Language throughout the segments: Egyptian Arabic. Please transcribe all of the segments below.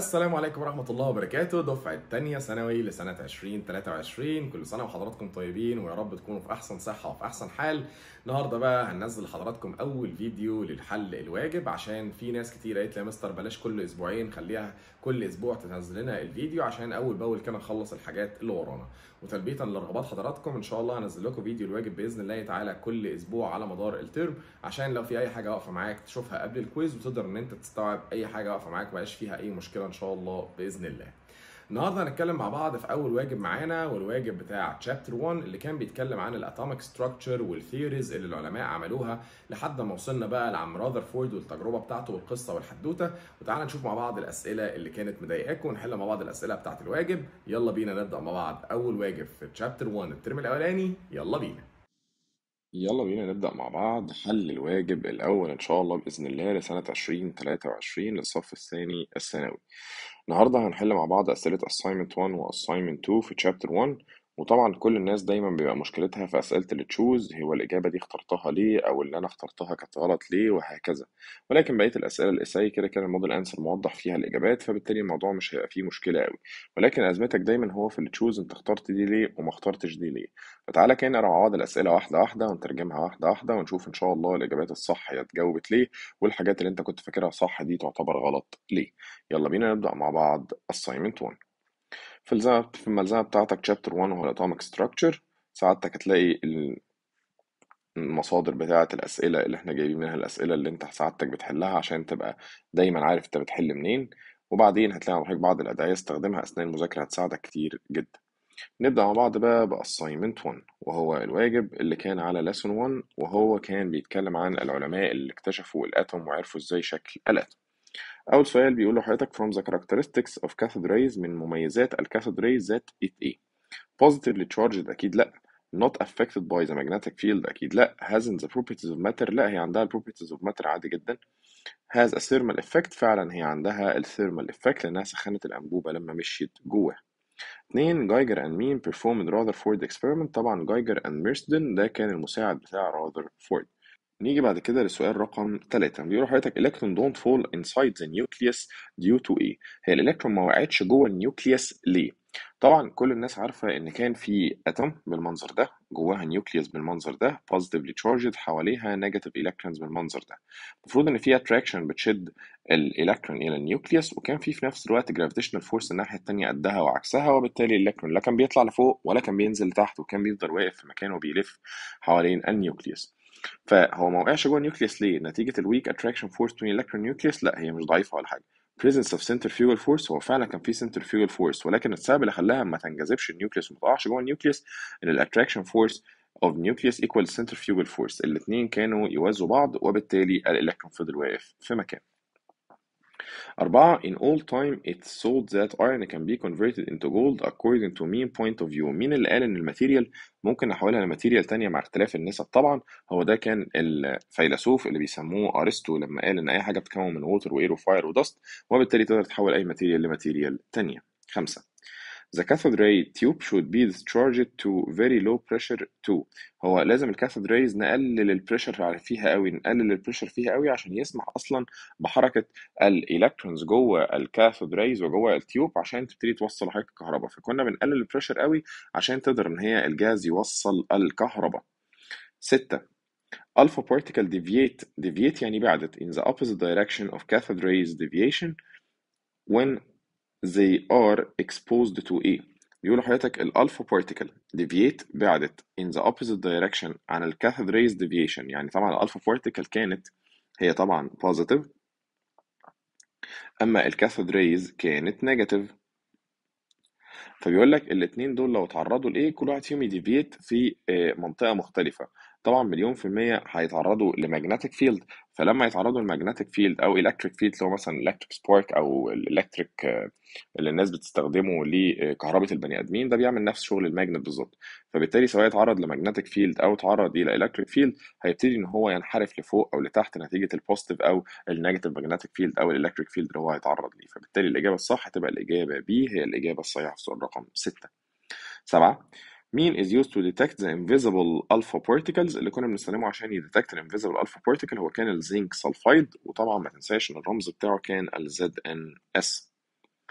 السلام عليكم ورحمة الله وبركاته دفعة تانية ثانوي لسنة 2023 كل سنة وحضراتكم طيبين ويا رب تكونوا في أحسن صحة وفي أحسن حال النهاردة بقى هننزل لحضراتكم أول فيديو للحل الواجب عشان في ناس كتير قالت لي يا مستر بلاش كل أسبوعين خليها كل أسبوع تنزل لنا الفيديو عشان أول بأول كده نخلص الحاجات اللي ورانا وتلبية لرغبات حضراتكم إن شاء الله هنزل لكم فيديو الواجب بإذن الله تعالى كل أسبوع على مدار الترم عشان لو في أي حاجة واقفة معاك تشوفها قبل الكويز وتقدر إن أنت تستوعب أي حاجة واقفة معاك مبقاش فيها أي مشكلة ان شاء الله باذن الله النهارده هنتكلم مع بعض في اول واجب معانا والواجب بتاع تشابتر 1 اللي كان بيتكلم عن الاتوميك ستراكشر والثيوريز اللي العلماء عملوها لحد ما وصلنا بقى لعم راذرفورد والتجربه بتاعته والقصه والحدوته وتعالى نشوف مع بعض الاسئله اللي كانت مضايقاكم ونحل مع بعض الاسئله بتاعت الواجب يلا بينا نبدا مع بعض اول واجب في تشابتر 1 الترم الاولاني يلا بينا يلا بينا نبدأ مع بعض حل الواجب الأول إن شاء الله بإذن الله لسنة 2023 للصف الثاني الثانوي النهاردة هنحل مع بعض أسئلة assignment 1 و assignment 2 في chapter 1 وطبعا كل الناس دايما بيبقى مشكلتها في أسئلة اللي تشوز هو الإجابة دي اخترتها ليه أو اللي أنا اخترتها كانت غلط ليه وهكذا ولكن بقية الأسئلة الإساي كده كده الموديل أنسر موضح فيها الإجابات فبالتالي الموضوع مش هيبقى فيه مشكلة قوي ولكن أزمتك دايما هو في اللي تشوز أنت اخترت دي ليه وما اخترتش دي ليه فتعالى كده نقرا مع بعض الأسئلة واحدة واحدة ونترجمها واحدة واحدة ونشوف إن شاء الله الإجابات الصح هي اتجاوبت ليه والحاجات اللي أنت كنت فاكرها صح دي تعتبر غلط ليه يلا بينا نبدأ مع بعض assignment 1 في الزمن في الملزمة بتاعتك chapter 1 هو الatomic structure ساعتك هتلاقي المصادر بتاعة الأسئلة اللي احنا جايبين منها الأسئلة اللي انت سعادتك بتحلها عشان تبقى دايما عارف انت بتحل منين وبعدين هتلاقي معاك بعض الأدعية استخدمها أثناء المذاكرة هتساعدك كتير جدا نبدأ مع بعض بقى بأسايمنت 1 وهو الواجب اللي كان على lesson 1 وهو كان بيتكلم عن العلماء اللي اكتشفوا الأتوم وعرفوا ازاي شكل الأتوم أول سؤال بيقول لحضرتك from the characteristics of cathode rays من مميزات الكاثود rays that it A positively charged أكيد لأ not affected by the magnetic field أكيد لأ hasn't the properties of matter لأ هي عندها ال properties of matter عادي جدا has a thermal effect فعلا هي عندها ال thermal effect لأنها سخنت الأنبوبة لما مشيت جوه اتنين جايجر اند مين performed Rutherford experiment طبعا جايجر اند ميرسدن ده كان المساعد بتاع راذرفورد نيجي بعد كده للسؤال رقم 3 بيقول حضرتك electron don't fall inside the nucleus due to ايه هي الالكترون ما وقعتش جوه النيوكليوس ليه طبعا كل الناس عارفه ان كان في اتوم بالمنظر ده جواها نيوكليوس بالمنظر ده positively charged حواليها negative electrons بالمنظر ده المفروض ان في attraction بتشد الالكترون الى النيوكليوس وكان في في نفس الوقت gravitational force الناحيه الثانيه قدها وعكسها وبالتالي الالكترون لا كان بيطلع لفوق ولا كان بينزل لتحت وكان بيفضل واقف في مكانه بيلف حوالين النيوكليوس فهو ما وقعش جوه النيوكليوس ليه؟ نتيجة الويك اتراكشن فورس بين الالكترون نيوكليوس لا هي مش ضعيفة ولا حاجة. presence of centrifugal force هو فعلا كان في centrifugal force ولكن السبب اللي خلاها ما تنجذبش النيوكليوس وما تقعش جوه النيوكليوس ان الاتراكشن فورس of nucleus equals centrifugal force الاثنين كانوا يوازوا بعض وبالتالي الالكترون فضل واقف في مكانه. أربعة in all time it's thought that iron can be converted into gold according to mean point of view مين اللي قال إن الماتيريال ممكن نحولها لماتيريال تانية مع اختلاف النسب طبعا هو ده كان الفيلسوف اللي بيسموه أرسطو لما قال إن أي حاجة بتتكون من ووتر وإير وفاير ودست وبالتالي تقدر تحول أي ماتيريال لماتيريال تانية خمسة The cathode ray tube should be discharged to very low pressure too. هو لازم الكاثود ريز نقلل البريشر فيها قوي نقلل البريشر فيها قوي عشان يسمح اصلا بحركه الالكترونز جوه الكاثود ريز وجوه التيوب عشان تبتدي توصل حركه الكهرباء فكنا بنقلل البريشر قوي عشان تقدر ان هي الجاز يوصل الكهرباء ستة alpha particle deviate deviate يعني بعدت in the opposite direction of cathode rays deviation when they are exposed to A بيقولوا حضرتك الالفا بارتيكل deviate بعدت in the opposite direction عن الكاثود rays deviation يعني طبعا الالفا بارتيكل كانت هي طبعا positive اما الكاثود ريز كانت نيجاتيف فبيقول لك الاثنين دول لو اتعرضوا لايه كل واحد فيهم يديفيت في منطقه مختلفه طبعا مليون في المية هيتعرضوا لمagnetic فيلد فلما يتعرضوا لمagnetic فيلد أو electric فيلد اللي هو مثلا electric spark أو الالكتريك اللي الناس بتستخدمه لكهرباء البني آدمين ده بيعمل نفس شغل الماجنت بالظبط فبالتالي سواء اتعرض لمagnetic فيلد أو اتعرض إلى electric فيلد هيبتدي إن هو ينحرف لفوق أو لتحت نتيجة البوزيتيف أو النيجاتيف magnetic فيلد أو الالكتريك فيلد اللي هو هيتعرض ليه فبالتالي الإجابة الصح هتبقى الإجابة B هي الإجابة الصحيحة في السؤال رقم 6 سبعة مين is used to detect the invisible alpha particles اللي كنا بنستخدمه عشان يديتكت ال invisible alpha particle هو كان الزنك سلفايد وطبعا ما تنساش ان الرمز بتاعه كان ال ZNS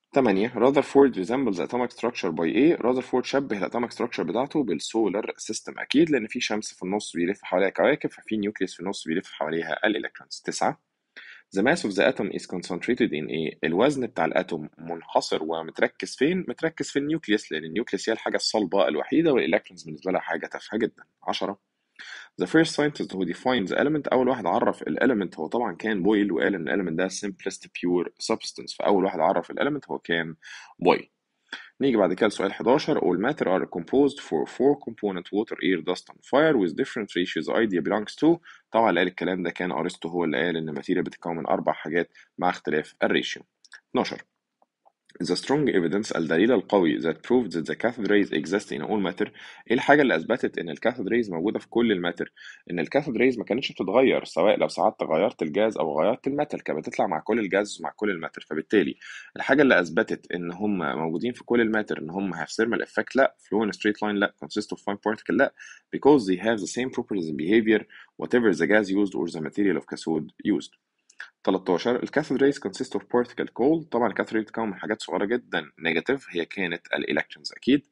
8 Rutherford resembles atomic structure by A Rutherford شبه الاتوميك structure بتاعته بالسولار سيستم اكيد لان في شمس في النص بيلف حواليها كواكب ففي نيوكليوس في النص بيلف حواليها الالكترونز 9 The mass of the atom is concentrated in A الوزن بتاع الاتوم منحصر ومتركز فين متركز في النيوكليوس لان النيوكليوس هي الحاجه الصلبه الوحيده والالكترونز بالنسبه لها حاجه تافهه جدا 10 The first scientist who defined the element أول واحد عرف الإليمنت هو طبعا كان بويل وقال إن الإليمنت ده simplest pure substance فأول واحد عرف الإليمنت هو كان بويل نيجي بعد كده لسؤال 11 all matter are composed for four component water air dust and fire with different ratios idea belongs to طبعا اللي قال الكلام ده كان أرسطو هو اللي قال إن الماتيريال بتتكون من أربع حاجات مع اختلاف الريشيو 12 The strong evidence الدليل القوي that proved that the cathode rays exist in all matter ايه الحاجة اللي أثبتت إن الكاثود ريز موجودة في كل الماتر؟ إن الكاثود ريز ما كانتش بتتغير سواء لو ساعدت غيرت الجاز أو غيرت الميتال كانت بتطلع مع كل الجاز ومع كل الماتر فبالتالي الحاجة اللي أثبتت إن هم موجودين في كل الماتر إن هم have thermal effect لا flow in a straight line لا consist of fine particle لا because they have the same properties and behavior whatever the gas used or the material of cathode used 13 الكاثود ريز consist of particle cold طبعا الكاثود ريز بتتكون من حاجات صغيرة جدا نيجاتيف هي كانت الالكترونز أكيد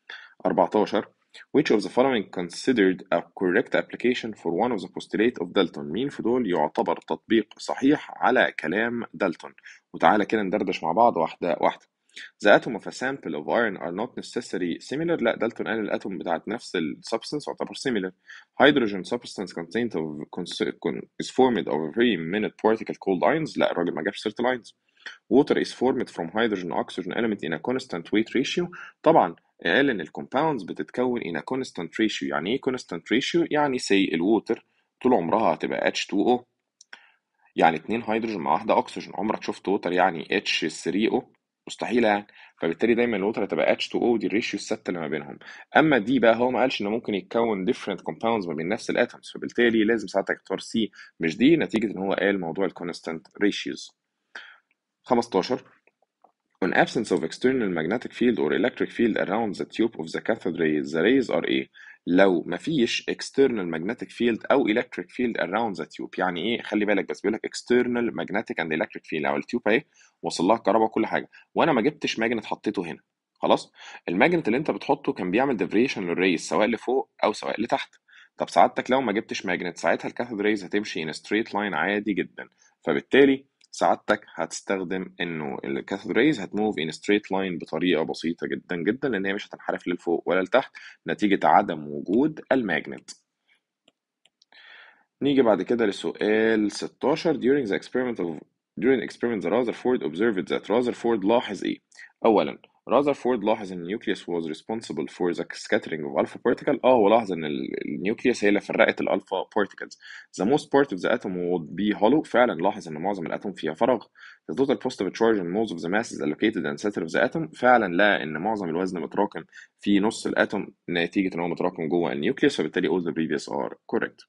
14 which of the following considered a correct application for one of the postulate of Dalton مين في دول يعتبر تطبيق صحيح على كلام دالتون وتعالى كده ندردش مع بعض واحدة واحدة The atom of a sample of iron are not necessarily similar لا دالتون قال الاتوم بتاعت نفس ال substance تعتبر similar hydrogen substance contained of is formed of a very minute particle called ions لا الراجل ما جابش سيرة الاينز water is formed from hydrogen oxygen element in a constant weight ratio طبعا قال ان الكومباوندز بتتكون in a constant ratio يعني ايه constant ratio يعني say الووتر طول عمرها هتبقى H2O يعني اتنين هيدروجين مع واحدة أكسجين عمرك شفت ووتر يعني H3O مستحيلة يعني فبالتالي دايما الووتر هتبقى H2O دي الريشيو الثابتة اللي ما بينهم أما دي بقى هو ما قالش إن ممكن يتكون different compounds ما بين نفس الاتومز فبالتالي لازم ساعتها تختار C مش دي نتيجة إن هو قال موضوع ال constant ratios 15 On absence of external magnetic field or electric field around the tube of the cathode rays, the rays are ايه؟ لو مفيش external magnetic field أو electric field around the tube يعني إيه؟ خلي بالك بس بيقول لك external magnetic and electric field لو التيوب أهي وصل لها الكهرباء وكل حاجة وأنا ما جبتش ماجنت حطيته هنا خلاص؟ الماجنت اللي أنت بتحطه كان بيعمل ديفريشن للريز سواء لفوق أو سواء لتحت طب سعادتك لو ما جبتش ماجنت ساعتها الكاثود ريز هتمشي in a straight line عادي جدا فبالتالي سعادتك هتستخدم انه الكاثود ريز هتموف ان ستريت لاين بطريقه بسيطه جدا جدا لان هي مش هتنحرف للفوق ولا لتحت نتيجه عدم وجود الماجنت نيجي بعد كده لسؤال 16 during the experiment of during the experiment Rutherford observed that Rutherford لاحظ ايه اولا Rutherford لاحظ ان النيوكليوس was responsible for the scattering of alpha particle اه هو لاحظ ان النيوكليوس هي اللي فرقت الالفا particles the most part of the atom would be hollow فعلا لاحظ ان معظم الاتوم فيها فراغ the total positive charge in most of the mass is allocated in center of the atom فعلا لا ان معظم الوزن متراكم في نص الاتوم نتيجه ان هو متراكم جوه النيوكليوس فبالتالي all the previous are correct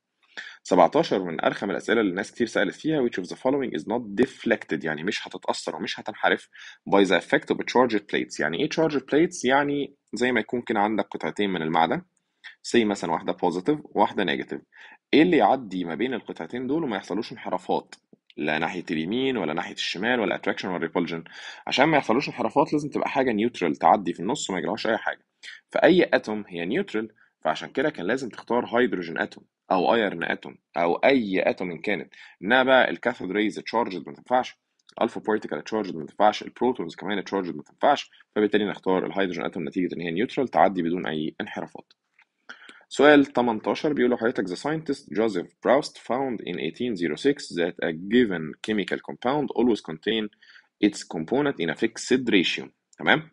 17 من ارخم الاسئله اللي الناس كتير سالت فيها which of the following is not deflected يعني مش هتتاثر ومش هتنحرف by the effect of a charged plates يعني ايه charged plates يعني زي ما يكون كده عندك قطعتين من المعدن say مثلا واحده positive وواحده negative ايه اللي يعدي ما بين القطعتين دول وما يحصلوش انحرافات لا ناحيه اليمين ولا ناحيه الشمال ولا اتراكشن ولا ريبولجن عشان ما يحصلوش انحرافات لازم تبقى حاجه نيوترال تعدي في النص وما يجراش اي حاجه فاي اتوم هي نيوترال فعشان كده كان لازم تختار هيدروجين اتوم او ايرن اتوم او اي اتوم ان كانت انها بقى الكاثود ريز تشارجد ما تنفعش الفا بارتيكل تشارجد ما تنفعش البروتونز كمان تشارجد ما تنفعش فبالتالي نختار الهيدروجين اتوم نتيجه ان هي نيوترال تعدي بدون اي انحرافات سؤال 18 بيقول لحضرتك the scientist Joseph Proust found in 1806 that a given chemical compound always contain its component in a fixed ratio تمام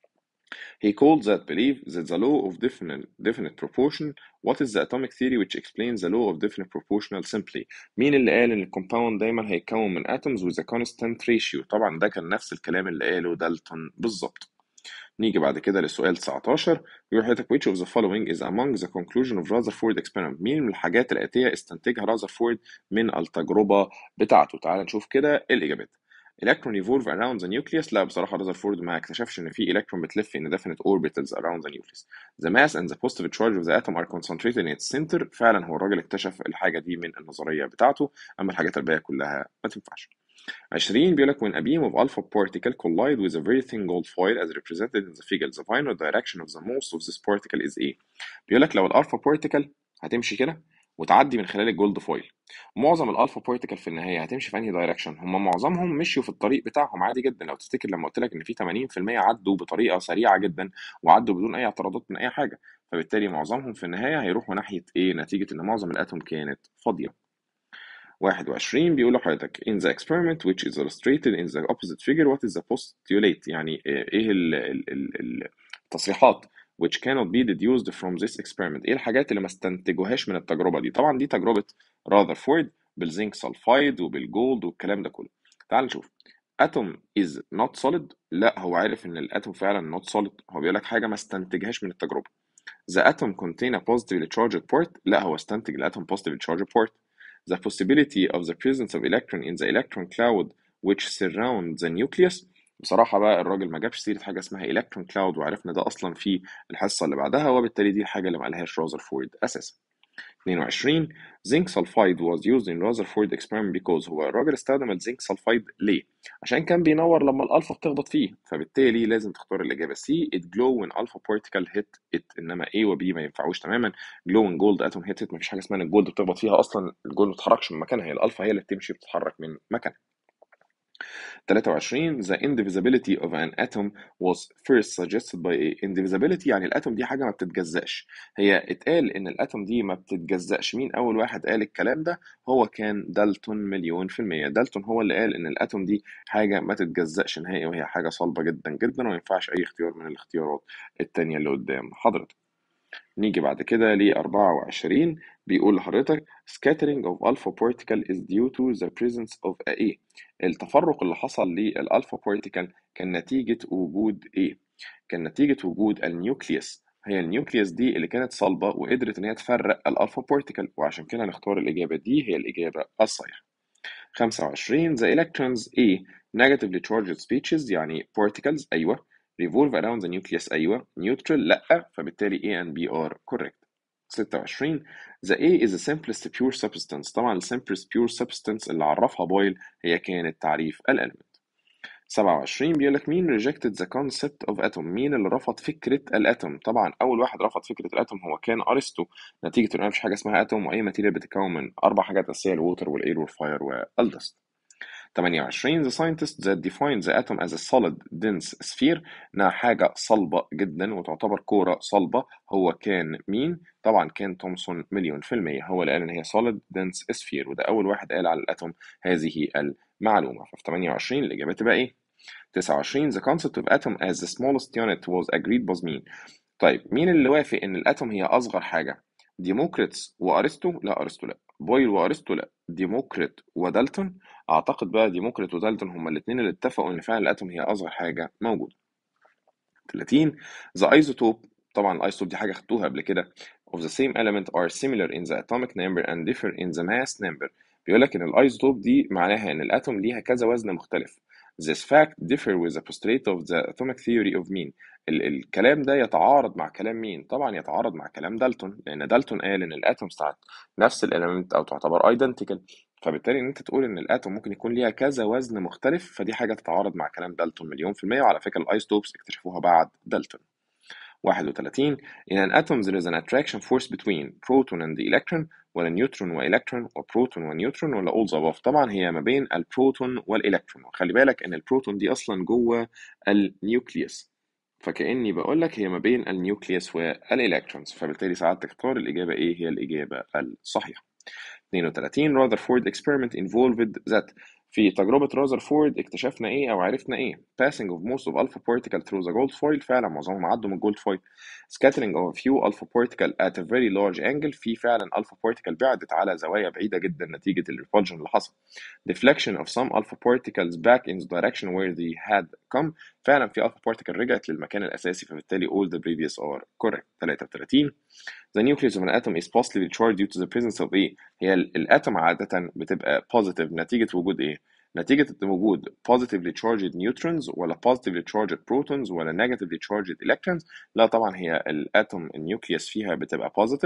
He called that belief that the law of definite, definite proportion What is the atomic theory which explains the law of definite proportional simply مين اللي قال ان الكومباوند دايما هيتكون من atoms with a constant ratio طبعا ده كان نفس الكلام اللي قاله دالتون بالظبط نيجي بعد كده للسؤال 19 بيقول حضرتك which of the following is among the conclusion of Rutherford experiment مين من الحاجات الآتية استنتجها رازرفورد من التجربة بتاعته تعال نشوف كده الإجابات electron evolve around the nucleus لا بصراحة رذرفورد ما اكتشفش إن في electron بتلف in definite orbitals around the nucleus the mass and the positive charge of the atom are concentrated in its center فعلا هو الراجل اكتشف الحاجة دي من النظرية بتاعته أما الحاجات الباقية كلها ما تنفعش 20 بيقول لك when a beam of alpha particle collide with a very thin gold foil as represented in the figure the final direction of the most of this particle is A بيقول لك لو الالفا بارتيكل هتمشي كده وتعدي من خلال الجولد فويل معظم الالفا بارتيكل في النهايه هتمشي في انهي دايركشن هم معظمهم مشيوا في الطريق بتاعهم عادي جدا لو تفتكر لما قلت لك ان في 80% عدوا بطريقه سريعه جدا وعدوا بدون اي اعتراضات من اي حاجه فبالتالي معظمهم في النهايه هيروحوا ناحيه ايه نتيجه ان معظم الاتوم كانت فاضيه 21 بيقول لحضرتك in the experiment which is illustrated in the opposite figure what is the postulate يعني ايه ال ال ال التصريحات which cannot be deduced from this experiment ايه الحاجات اللي ما استنتجوهاش من التجربة دي طبعا دي تجربة راذرفورد بالزنك سلفايد وبالجولد والكلام ده كله تعال نشوف atom is not solid لا هو عارف ان الاتوم فعلا not solid هو بيقول لك حاجة ما استنتجهاش من التجربة the atom contain a positively charged port لا هو استنتج الاتوم positively charged port the possibility of the presence of electron in the electron cloud which surround the nucleus بصراحة بقى الراجل ما جابش سيرة حاجة اسمها electron cloud وعرفنا ده أصلا في الحصة اللي بعدها وبالتالي دي الحاجة اللي ما قالهاش رازرفورد أساسا 22 zinc sulfide was used in Rutherford experiment because هو الراجل استخدم الزنك سلفايد ليه؟ عشان كان بينور لما الألفا بتخبط فيه فبالتالي لازم تختار الإجابة C it glow when alpha particle hit it إنما A و B ما ينفعوش تماما glow when gold atom hit it مفيش حاجة اسمها إن الجولد بتخبط فيها أصلا الجولد ما بتتحركش من مكانها هي الألفا هي اللي بتمشي بتتحرك من مكانها 23 the indivisibility of an atom was first suggested by a indivisibility يعني الاتوم دي حاجه ما بتتجزأش هي اتقال ان الاتوم دي ما بتتجزأش مين اول واحد قال الكلام ده هو كان دالتون مليون في المية دالتون هو اللي قال ان الاتوم دي حاجه ما تتجزأش نهائي وهي حاجه صلبه جدا جدا وما ينفعش اي اختيار من الاختيارات التانية اللي قدام حضرتك نيجي بعد كده ل 24 بيقول لحضرتك scattering of alpha particle is due to the presence of a A التفرق اللي حصل للألفا بارتيكل كان نتيجة وجود إيه؟ كان نتيجة وجود النيوكليوس هي النيوكليوس دي اللي كانت صلبة وقدرت إن هي تفرق الألفا بارتيكل وعشان كده هنختار الإجابة دي هي الإجابة الصحيحة 25 the electrons A negatively charged species يعني particles أيوه revolve around the nucleus أيوه neutral لأ فبالتالي A and B are correct 26 The A is the simplest pure substance طبعا ال simplest pure substance اللي عرفها بويل هي كانت تعريف الألمنت 27 بيقول لك مين rejected the concept of atom مين اللي رفض فكرة الأتوم طبعا أول واحد رفض فكرة الأتوم هو كان أرسطو نتيجة إن مفيش حاجة اسمها أتوم وأي ماتيريال بتتكون من أربع حاجات أساسية الووتر والإير والفاير والدست 28 the scientist that defined the atom as a solid dense sphere انها حاجة صلبة جدا وتعتبر كورة صلبة هو كان مين؟ طبعا كان تومسون مليون في المية هو اللي قال ان هي solid dense sphere وده اول واحد قال على الاتوم هذه المعلومة ففي 28 الاجابة تبقى ايه؟ 29 the concept of atom as the smallest unit was agreed by مين؟ طيب مين اللي وافق ان الاتوم هي اصغر حاجة؟ ديموكريتس وارسطو؟ لا ارسطو لا بويل وارسطو لا ديموكريت ودالتون اعتقد بقى ديموكريت ودالتون هما الاثنين اللي اتفقوا ان فعلا الاتوم هي اصغر حاجه موجوده 30 the isotope طبعا الايزوتوب دي حاجه خدتوها قبل كده of the same element are similar in the atomic number and differ in the mass number بيقول لك ان الايزوتوب دي معناها ان الاتوم ليها كذا وزن مختلف This fact differ with the postulate of the atomic theory of mean ال الكلام ده يتعارض مع كلام مين؟ طبعا يتعارض مع كلام دالتون لأن دالتون قال إن الاتومز بتاعت نفس الإليمنت أو تعتبر identical فبالتالي إن أنت تقول إن الاتوم ممكن يكون ليها كذا وزن مختلف فدي حاجة تتعارض مع كلام دالتون مليون في المية وعلى فكرة الأيزوتوبس اكتشفوها بعد دالتون 31 in an atom there is an attraction force between proton and the electron ولا نيوترون والكترون وبروتون ونيوترون ولا all the above طبعا هي ما بين البروتون والالكترون وخلي بالك ان البروتون دي اصلا جوه النيوكليوس فكاني بقول لك هي ما بين النيوكليوس والالكترونز فبالتالي ساعات تختار الاجابه ايه هي الاجابه الصحيحه 32 Rutherford experiment involved that في تجربة رازرفورد اكتشفنا ايه او عرفنا ايه passing of most of alpha particle through the gold foil فعلا معظمهم عدوا من الجولد foil scattering of a few alpha particle at a very large angle في فعلا alpha particle بعدت على زوايا بعيدة جدا نتيجة الريبولجن اللي حصل deflection of some alpha particles back in the direction where they had come فعلا في alpha particle رجعت للمكان الأساسي فبالتالي all the previous are correct 33 The nucleus of an atom is positively charged due to the presence of ايه؟ هي الاتوم عادة بتبقى positive نتيجة وجود ايه؟ نتيجة وجود positively charged neutrons ولا positively charged protons ولا negatively charged electrons لا طبعا هي الاتوم النيوكليوس فيها بتبقى positive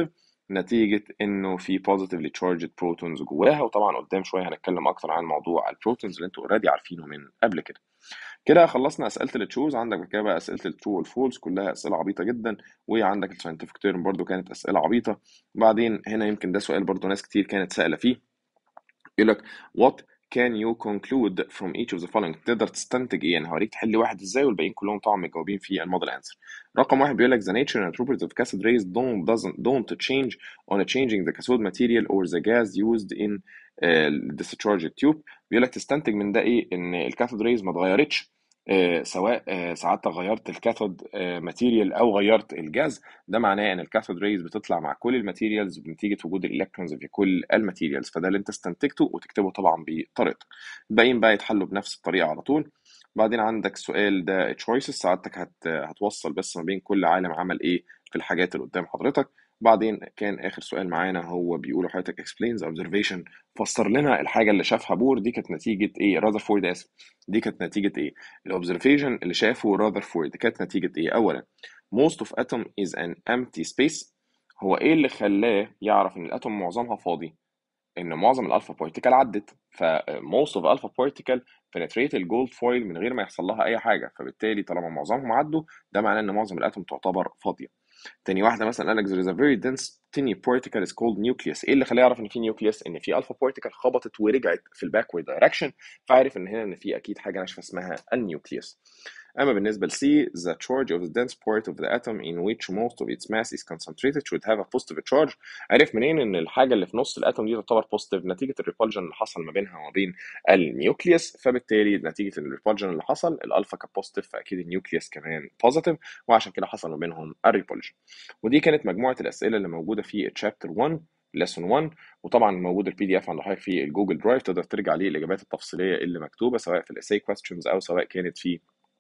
نتيجة إنه في positively charged protons جواها وطبعا قدام شوية هنتكلم أكتر عن موضوع البروتونز اللي أنتوا اوريدي عارفينه من قبل كده. كده خلصنا أسئلة التشوز عندك بعد كده بقى أسئلة الترو والفولس كلها أسئلة عبيطة جدا وعندك الساينتفك تيرم برضو كانت أسئلة عبيطة وبعدين هنا يمكن ده سؤال برضو ناس كتير كانت سائلة فيه يقول لك what can you conclude from each of the following تقدر تستنتج ايه يعني هوريك تحل واحد ازاي والباقيين كلهم طبعا مجاوبين في الموديل انسر رقم واحد بيقول لك the nature and properties of cathode rays don't doesn't don't change on a changing the cathode material or the gas used in uh, discharge tube بيقول لك تستنتج من ده ايه ان الكاثود ريز ما اتغيرتش آه، سواء آه، ساعتها غيرت الكاثود ماتيريال او غيرت الجاز ده معناه ان الكاثود ريز بتطلع مع كل الماتيريالز بنتيجه وجود الالكترونز في كل الماتيريالز فده اللي انت استنتجته وتكتبه طبعا بطريقتك الباقيين بقى يتحلوا بنفس الطريقه على طول بعدين عندك السؤال ده تشويسز سعادتك هت... هتوصل بس ما بين كل عالم عمل ايه في الحاجات اللي قدام حضرتك بعدين كان اخر سؤال معانا هو بيقول حضرتك explains observation فسر لنا الحاجه اللي شافها بور دي كانت نتيجه ايه راذرفورد اسف دي كانت نتيجه ايه الاوبزرفيشن اللي شافه راذرفورد كانت نتيجه ايه اولا most of atom is an empty space هو ايه اللي خلاه يعرف ان الاتوم معظمها فاضي ان معظم الالفا بارتيكل عدت ف most of alpha particle penetrate الجولد فويل من غير ما يحصل لها اي حاجه فبالتالي طالما معظمهم عدوا ده معناه ان معظم الاتوم تعتبر فاضيه تاني واحده مثلا قال لك there is a very dense tiny particle is called nucleus ايه اللي خلاه يعرف ان في نيوكليوس ان في الفا بارتيكل خبطت ورجعت في الباكورد دايركشن فعرف ان هنا ان في اكيد حاجه ناشفه اسمها النيوكليوس اما بالنسبه لسي the charge of the dense part of the atom in which most of its mass is concentrated should have a positive charge عرف منين ان الحاجه اللي في نص الاتوم دي تعتبر بوزيتيف نتيجه الريبولجن اللي حصل ما بينها وما بين النيوكليوس فبالتالي نتيجه الريبولجن اللي حصل الالفا كان بوزيتيف فاكيد النيوكليوس كمان بوزيتيف وعشان كده حصل ما بينهم الريبولجن ودي كانت مجموعه الاسئله اللي موجوده في تشابتر 1 ليسون 1 وطبعا موجود البي دي اف عند حضرتك في الجوجل درايف تقدر ترجع ليه الاجابات التفصيليه اللي مكتوبه سواء في الاساي كويستشنز او سواء كانت في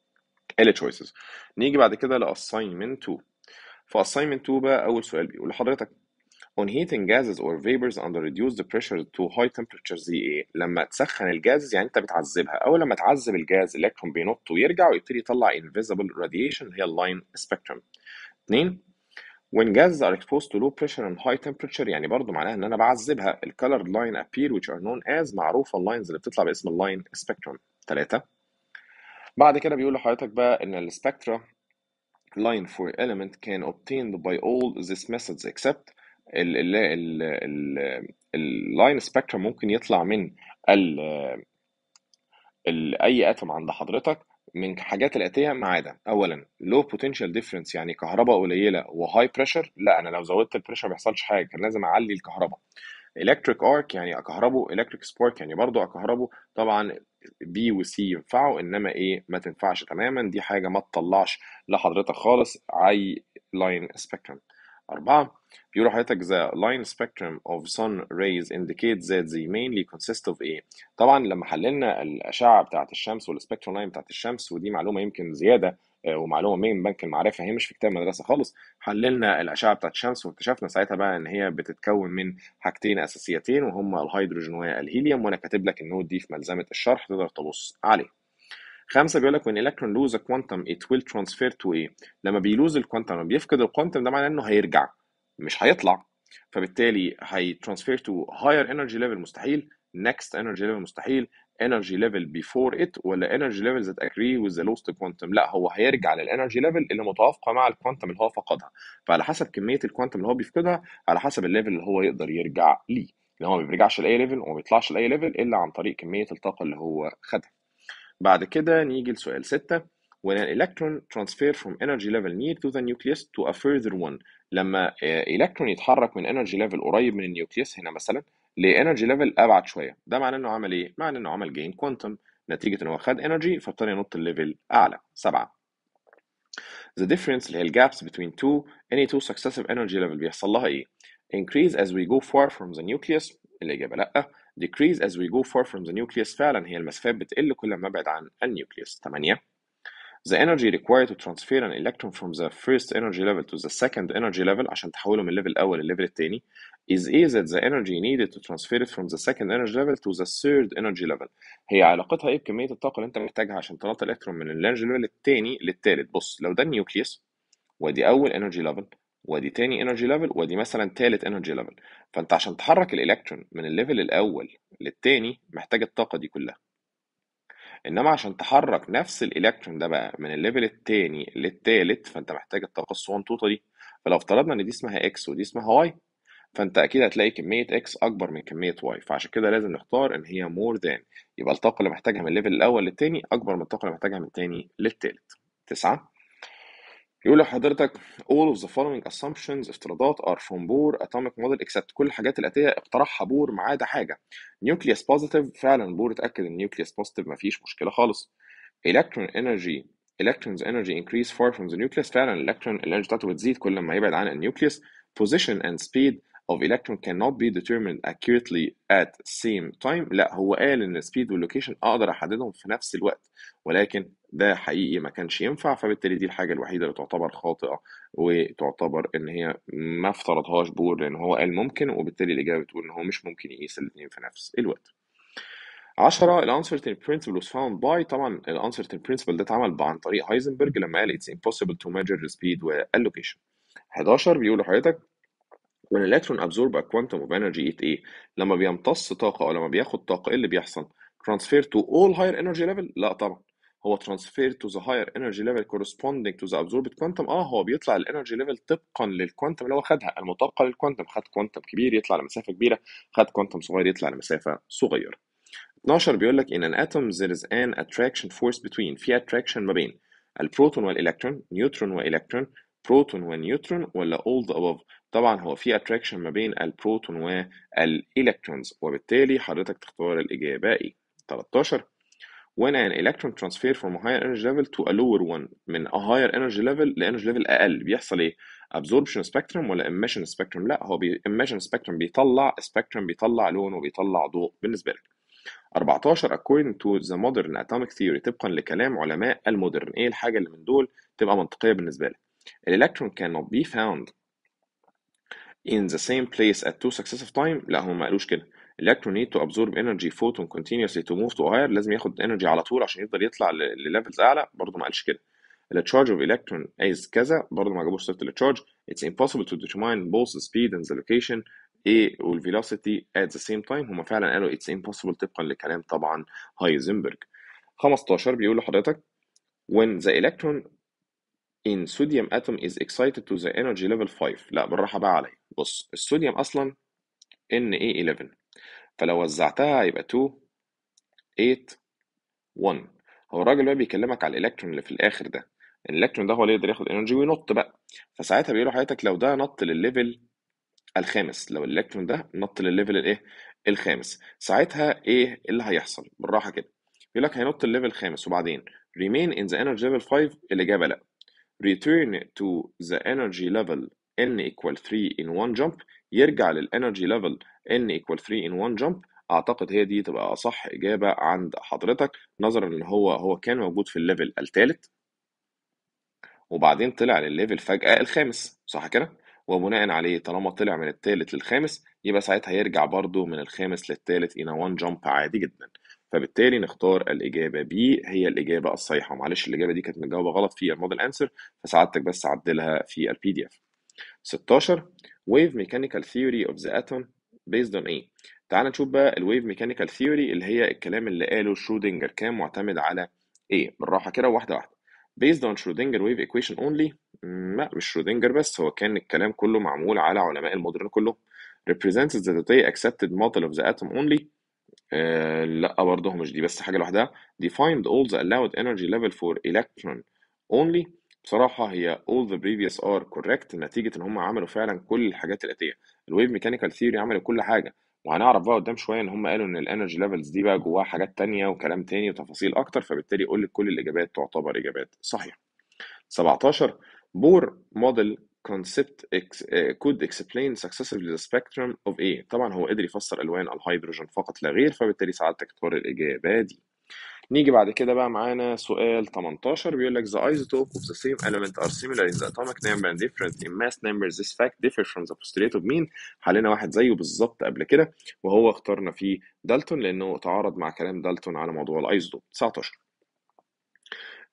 ال choices نيجي بعد كده ل assignment 2 في assignment 2 بقى أول سؤال بيقول لحضرتك on heating gases or vapors under reduced pressure to high temperatures دي ايه؟ لما تسخن الجاز يعني انت بتعذبها او لما تعذب الجاز الالكترون بينط ويرجع ويبتدي يطلع invisible radiation اللي هي اللاين spectrum. اثنين when gases are exposed to low pressure and high temperature يعني برضو معناها ان انا بعذبها ال colored line appear which are known as معروفه اللاينز اللي بتطلع باسم اللاين spectrum. ثلاثة بعد كده بيقول لحضرتك بقى ان السبكترا line for element can obtained by all these methods except ال ال ال ال اللاين سبكترم ممكن يطلع من ال ال اي اتوم عند حضرتك من حاجات الاتيه ما عدا اولا لو بوتنشال ديفرنس يعني كهرباء قليله وهاي بريشر لا انا لو زودت البريشر ما بيحصلش حاجه كان لازم اعلي الكهرباء الكتريك ارك يعني اكهربه الكتريك سبارك يعني برضه اكهربه طبعا بي وسي ينفعوا انما ايه ما تنفعش تماما دي حاجه ما تطلعش لحضرتك خالص اي لاين سبيكترم أربعة بيقولوا حضرتك the line spectrum of sun rays indicates that they mainly consist of ايه طبعا لما حللنا الأشعة بتاعة الشمس والسبكترم لاين بتاعة الشمس ودي معلومة يمكن زيادة آه، ومعلومة من بنك المعرفة هي مش في كتاب مدرسة خالص حللنا الأشعة بتاعة الشمس واكتشفنا ساعتها بقى إن هي بتتكون من حاجتين أساسيتين وهما الهيدروجين والهيليوم وأنا كاتب لك النوت دي في ملزمة الشرح تقدر تبص عليه خمسة بيقول لك when electron lose a quantum it will transfer to ايه لما بيلوز الكوانتم لما بيفقد الكوانتم ده معناه انه هيرجع مش هيطلع فبالتالي هي transfer to higher energy level مستحيل next energy level مستحيل energy level before it ولا energy levels that agree with the lost quantum لا هو هيرجع للانرجي ليفل اللي متوافقه مع الكوانتم اللي هو فقدها فعلى حسب كميه الكوانتم اللي هو بيفقدها على حسب الليفل اللي هو يقدر يرجع ليه لان هو ما بيرجعش لاي ليفل وما بيطلعش لاي ليفل الا عن طريق كميه الطاقه اللي هو خدها بعد كده نيجي لسؤال 6 when an electron transfer from energy level near to the nucleus to a further one لما الكترون يتحرك من energy level قريب من النيوكليوس هنا مثلا لانرجي ليفل ابعد شويه ده معناه انه عمل ايه معناه انه عمل جين كوانتم نتيجه ان هو خد انرجي فابتدى ينط الليفل اعلى سبعة the difference اللي هي الجابس between two any two successive energy level بيحصل لها ايه increase as we go far from the nucleus الإجابة لأ decrease as we go far from the nucleus فعلا هي المسافات بتقل كل ما ابعد عن النيوكليوس 8 the energy required to transfer an electron from the first energy level to the second energy level عشان تحوله من الليفل الأول للليفل التاني is A that the energy needed to transfer it from the second energy level to the third energy level هي علاقتها ايه بكمية الطاقة اللي انت محتاجها عشان تنط الالكترون من الانرجي ليفل التاني للتالت بص لو ده النيوكليوس ودي أول energy level ودي تاني انرجي ليفل ودي مثلا تالت انرجي ليفل فانت عشان تحرك الالكترون من الليفل الاول للتاني محتاج الطاقه دي كلها انما عشان تحرك نفس الالكترون ده بقى من الليفل التاني للتالت فانت محتاج الطاقه الصغنطوطه دي فلو افترضنا ان دي اسمها اكس ودي اسمها واي فانت اكيد هتلاقي كميه اكس اكبر من كميه واي فعشان كده لازم نختار ان هي مور ذان يبقى الطاقه اللي محتاجها من الليفل الاول للتاني اكبر من الطاقه اللي محتاجها من التاني للتالت تسعة يقول لحضرتك all of the following assumptions افتراضات are from بور atomic model except كل الحاجات الآتية اقترحها بور ما عدا حاجة nucleus positive فعلا بور اتأكد ان nucleus positive مفيش مشكلة خالص electron energy electrons energy increase far from the nucleus فعلا الالكترون الانرجي بتاعته بتزيد كل ما يبعد عن النيوكليوس position and speed of electron cannot be determined accurately at same time لا هو قال ان السبيد واللوكيشن اقدر احددهم في نفس الوقت ولكن ده حقيقي ما كانش ينفع فبالتالي دي الحاجه الوحيده اللي تعتبر خاطئه وتعتبر ان هي ما افترضهاش بور لان هو قال ممكن وبالتالي الاجابه بتقول ان هو مش ممكن يقيس الاثنين في نفس الوقت 10 ال uncertainty principle was found by طبعا ال uncertainty principle ده اتعمل عن طريق هايزنبرج لما قال it's impossible to measure the speed والlocation 11 بيقول لحضرتك when electron absorb a quantum of energy it ايه لما بيمتص طاقة أو لما بياخد طاقة ايه اللي بيحصل transfer to all higher energy level لا طبعا هو transfer to the higher energy level corresponding to the absorbed quantum اه هو بيطلع الانرجي ليفل طبقا للكوانتم اللي هو خدها المطابقة للكوانتم خد كوانتم كبير يطلع لمسافة كبيرة خد كوانتم صغير يطلع لمسافة صغيرة 12 بيقول لك in an atom there is an attraction force between في attraction ما بين البروتون والالكترون نيوترون والكترون بروتون ونيوترون ولا all the above طبعا هو في attraction ما بين البروتون والالكترونز وبالتالي حضرتك تختار الإجابة ايه 13 when an electron transfer from a higher energy level to a lower one من a higher energy level ل energy level أقل بيحصل ايه absorption spectrum ولا emission spectrum لا هو بي emission spectrum بيطلع spectrum بيطلع لون وبيطلع ضوء بالنسبة لك 14 according to the modern atomic theory طبقا لكلام علماء المودرن ايه الحاجة اللي من دول تبقى منطقية بالنسبة لك الالكترون cannot be found in the same place at two successive time لا هم ما قالوش كده electron need to absorb energy photon continuously to move to higher لازم ياخد energy على طول عشان يقدر يطلع لليفلز اعلى برضه ما قالش كده the charge of electron is كذا برضه ما جابوش صيغه التشارج it's impossible to determine both the speed and the location A والvelocity at the same time هما فعلا قالوا it's impossible طبقا لكلام طبعا هايزنبرج 15 بيقول لحضرتك when the electron in sodium atom is excited to the energy level 5 لا بالراحة بقى عليا بص الصوديوم أصلا Na11 فلو وزعتها هيبقى 2 8 1 هو الراجل بقى بيكلمك على الالكترون اللي في الآخر ده الالكترون ده هو اللي يقدر ياخد انرجي وينط بقى فساعتها بيقولوا حضرتك لو ده نط للليفل الخامس لو الالكترون ده نط للليفل الايه الخامس ساعتها ايه اللي هيحصل بالراحه كده بيقول لك هينط الليفل الخامس وبعدين remain in the energy level 5 الاجابه لا return to the energy level n equal 3 in one jump يرجع للانرجي level n equal 3 in one jump اعتقد هي دي تبقى اصح اجابه عند حضرتك نظرا ان هو هو كان موجود في الليفل الثالث وبعدين طلع للليفل فجاه الخامس صح كده وبناء عليه طالما طلع من الثالث للخامس يبقى ساعتها يرجع برضه من الخامس للثالث in a one jump عادي جدا فبالتالي نختار الإجابة B هي الإجابة الصحيحة معلش الإجابة دي كانت متجاوبة غلط في الموديل أنسر فساعدتك بس عدلها في البي دي اف 16 wave mechanical theory of the atom based on ايه تعال نشوف بقى الويف ميكانيكال ثيوري اللي هي الكلام اللي قاله شرودنجر كان معتمد على ايه بالراحه كده واحده واحده based on Schrodinger wave equation only لا مش شرودنجر بس هو كان الكلام كله معمول على علماء المودرن كلهم represents the today accepted model of the atom only آه لا برضه مش دي بس حاجة لوحدها defined all the allowed energy level for electron only بصراحة هي all the previous are correct نتيجة إن هم عملوا فعلا كل الحاجات الآتية الويف ميكانيكال ثيوري عملوا كل حاجة وهنعرف بقى قدام شوية إن هم قالوا إن الانرجي ليفلز دي بقى جواها حاجات تانية وكلام تاني وتفاصيل أكتر فبالتالي يقول لك كل الإجابات تعتبر إجابات صحيحة 17 بور موديل concept ex, uh, could explain successively the spectrum of A طبعا هو قدر يفسر ألوان الهيدروجين فقط لا غير فبالتالي سعادتك تختار الإجابة دي نيجي بعد كده بقى معانا سؤال 18 بيقول لك the isotope of the same element are similar in the atomic number and different in mass numbers this fact differs from the postulate of mean حلينا واحد زيه بالظبط قبل كده وهو اخترنا فيه دالتون لأنه تعارض مع كلام دالتون على موضوع الايزوتوب 19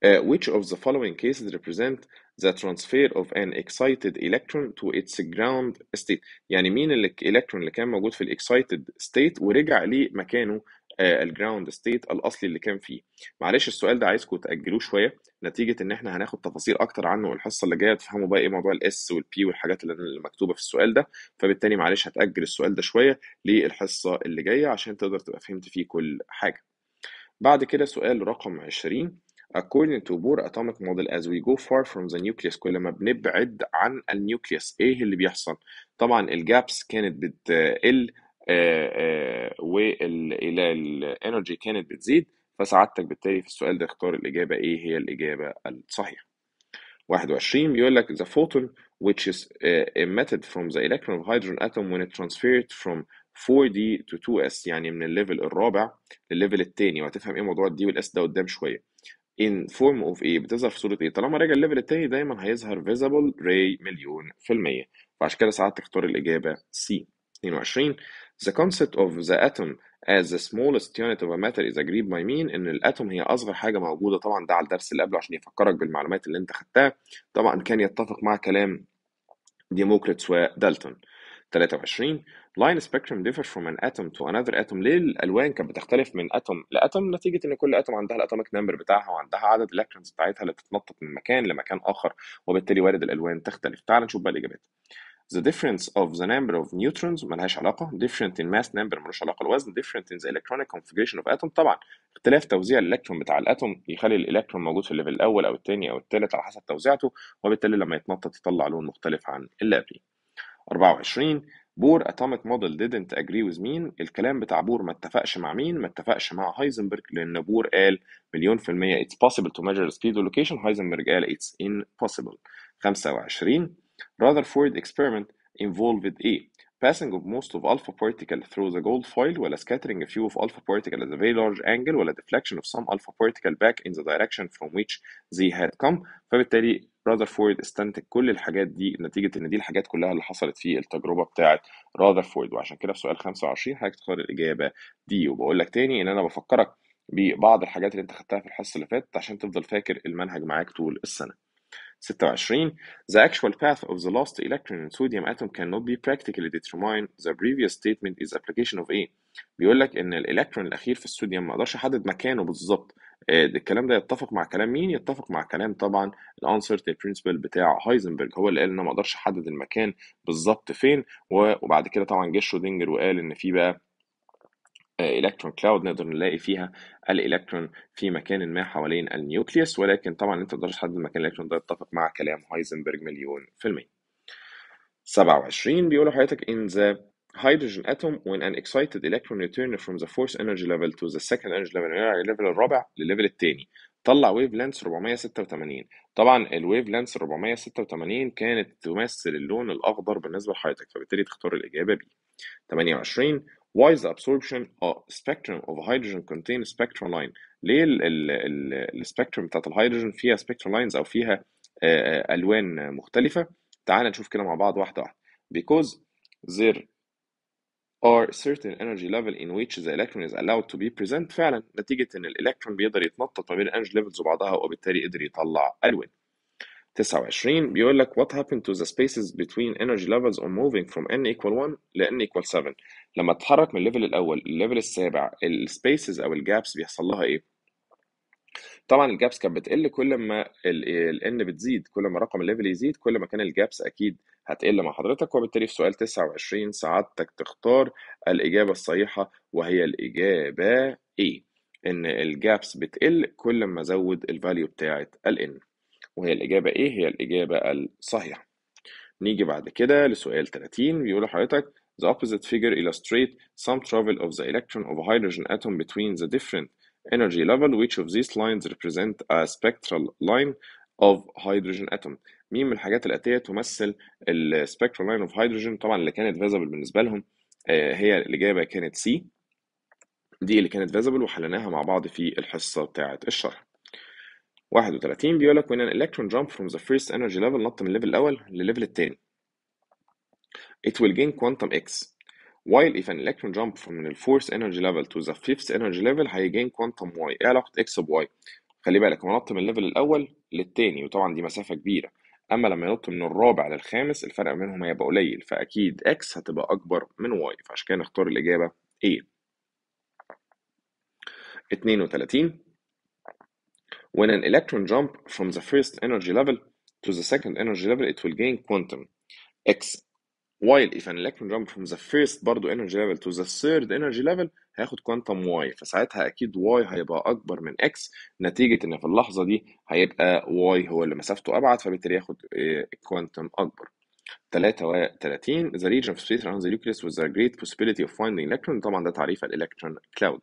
Uh, which of the following cases represent the transfer of an excited electron to its ground state يعني مين الالكترون اللي كان موجود في الاكسايتد state ورجع لمكانه الجراوند ستيت الاصلي اللي كان فيه معلش السؤال ده عايزكم تاجلوه شويه نتيجه ان احنا هناخد تفاصيل اكتر عنه الحصه اللي جايه تفهموا بقى ايه موضوع الاس والبي والحاجات اللي مكتوبه في السؤال ده فبالتالي معلش هتاجل السؤال ده شويه للحصه اللي جايه عشان تقدر تبقى فهمت فيه كل حاجه بعد كده سؤال رقم 20 According to Bohr atomic model as we go far from the nucleus كل ما بنبعد عن النيوكليوس ايه اللي بيحصل؟ طبعا الجابس كانت بتقل والانرجي كانت بتزيد فسعادتك بالتالي في السؤال ده اختار الإجابة إيه هي الإجابة الصحيحة 21 بيقول لك the photon which is uh, emitted from the electron of hydrogen atom when it transferred from 4D to 2S يعني من الليفل الرابع للليفل الثاني وهتفهم ايه موضوع الدي والاس ده قدام شويه in form of ايه بتظهر في صوره ايه طالما راجع الليفل الثاني دايما هيظهر visible ray مليون في المية فعشان كده ساعتك تختار الإجابة C 22 The concept of the atom as the smallest unit of a matter is agreed by مين إن الأتوم هي أصغر حاجة موجودة طبعا ده على الدرس اللي قبله عشان يفكرك بالمعلومات اللي أنت خدتها طبعا كان يتفق مع كلام ديموكريتس ودالتون 23 line spectrum differs from an atom to another atom ليه الالوان كانت بتختلف من اتوم لاتوم نتيجه ان كل اتوم عندها الاتوميك نمبر بتاعها وعندها عدد الالكترونز بتاعتها اللي بتتنطط من مكان لمكان اخر وبالتالي وارد الالوان تختلف تعال نشوف بقى الاجابات The difference of the number of neutrons ملهاش علاقة different in mass number ملوش علاقة الوزن different in the electronic configuration of atom طبعا اختلاف توزيع الالكترون بتاع الاتوم يخلي الالكترون موجود في الليفل الاول او الثاني او الثالث على حسب توزيعته وبالتالي لما يتنطط يطلع لون مختلف عن اللي قبليه 24 بور atomic model didn't agree with مين الكلام بتاع بور ما اتفقش مع مين ما اتفقش مع هايزنبرج لان بور قال مليون في المية it's possible to measure the speed of location هايزنبرج قال it's impossible 25 Rutherford experiment involved A passing of most of alpha particle through the gold foil ولا scattering a few of alpha particle at a very large angle ولا deflection of some alpha particle back in the direction from which they had come فبالتالي راذرفورد استنتج كل الحاجات دي نتيجة إن دي الحاجات كلها اللي حصلت في التجربة بتاعة راذرفورد وعشان كده في سؤال 25 حضرتك تختار الإجابة دي وبقول لك تاني إن أنا بفكرك ببعض الحاجات اللي أنت خدتها في الحصة اللي فاتت عشان تفضل فاكر المنهج معاك طول السنة. 26 The actual path of the lost electron in sodium atom cannot be practically determined the previous statement is application of A بيقول لك ان الالكترون الاخير في الصوديوم ما اقدرش احدد مكانه بالظبط الكلام ده يتفق مع كلام مين يتفق مع كلام طبعا الانسرتين برنسبل بتاع هايزنبرج هو اللي قال ان انا ما اقدرش احدد المكان بالظبط فين وبعد كده طبعا جه شرودنجر وقال ان في بقى الكترون كلاود نقدر نلاقي فيها الالكترون في مكان ما حوالين النيوكليوس ولكن طبعا انت تقدرش تحدد مكان الالكترون ده يتفق مع كلام هايزنبرج مليون في المية 27 بيقولوا حضرتك in the hydrogen atom when an excited electron return from the fourth energy level to the second energy level الليفل الرابع للليفل الثاني طلع ويف لينس 486 طبعا الويف لينس 486 كانت تمثل اللون الاخضر بالنسبه لحضرتك فبالتالي تختار الاجابه بي 28 Why is the absorption of spectrum of hydrogen contain spectral line؟ ليه السبيكتروم بتاعت الهيدروجين فيها spectral lines أو فيها ألوان مختلفة؟ تعال نشوف كده مع بعض واحدة واحدة. Because there are certain energy level in which the electron is allowed to be present فعلا نتيجة إن الإلكترون بيقدر يتنطط ما بين الانرجي ليفلز وبعضها وبالتالي قدر يطلع ألوان. 29 بيقول لك what happened to the spaces between energy levels on moving from n equal 1 ل n equal 7 لما تتحرك من الليفل الاول للليفل السابع السبيسز او الجابس بيحصل لها ايه طبعا الجابس كانت بتقل كل ما ال n بتزيد كل ما رقم الليفل يزيد كل ما كان الجابس اكيد هتقل مع حضرتك وبالتالي في سؤال 29 سعادتك تختار الاجابه الصحيحه وهي الاجابه ايه ان الجابس بتقل كل ما ازود الفاليو بتاعه ال n وهي الإجابة إيه؟ هي الإجابة الصحيحة. نيجي بعد كده لسؤال 30 بيقول لحضرتك The opposite figure illustrate some travel of the electron of a hydrogen atom between the different energy level which of these lines represent a spectral line of hydrogen atom مين من الحاجات الآتية تمثل ال spectral line of hydrogen طبعا اللي كانت visible بالنسبة لهم هي الإجابة كانت C دي اللي كانت visible وحليناها مع بعض في الحصة بتاعة الشرح 31 بيقول لك when an electron jump from the first energy level نط من الليفل الأول للليفل الثاني it will gain quantum x while if an electron jump from the fourth energy level to the fifth energy level هيجين quantum y ايه علاقة x ب y خلي بالك هو نط من الليفل الاول للتاني وطبعا دي مسافه كبيره اما لما ينط من الرابع للخامس الفرق بينهم هيبقى قليل فاكيد اكس هتبقى اكبر من واي فعشان كده نختار الاجابه A 32 When an electron jump from the first energy level to the second energy level it will gain quantum x while if an electron jump from the first برضو energy level to the third energy level هياخد quantum y فساعتها اكيد y هيبقى اكبر من x نتيجة ان في اللحظة دي هيبقى y هو اللي مسافته ابعد فبالتالي ياخد quantum اكبر 33 the region of space around the nucleus with the great possibility of finding electron طبعا ده تعريف الالكترون cloud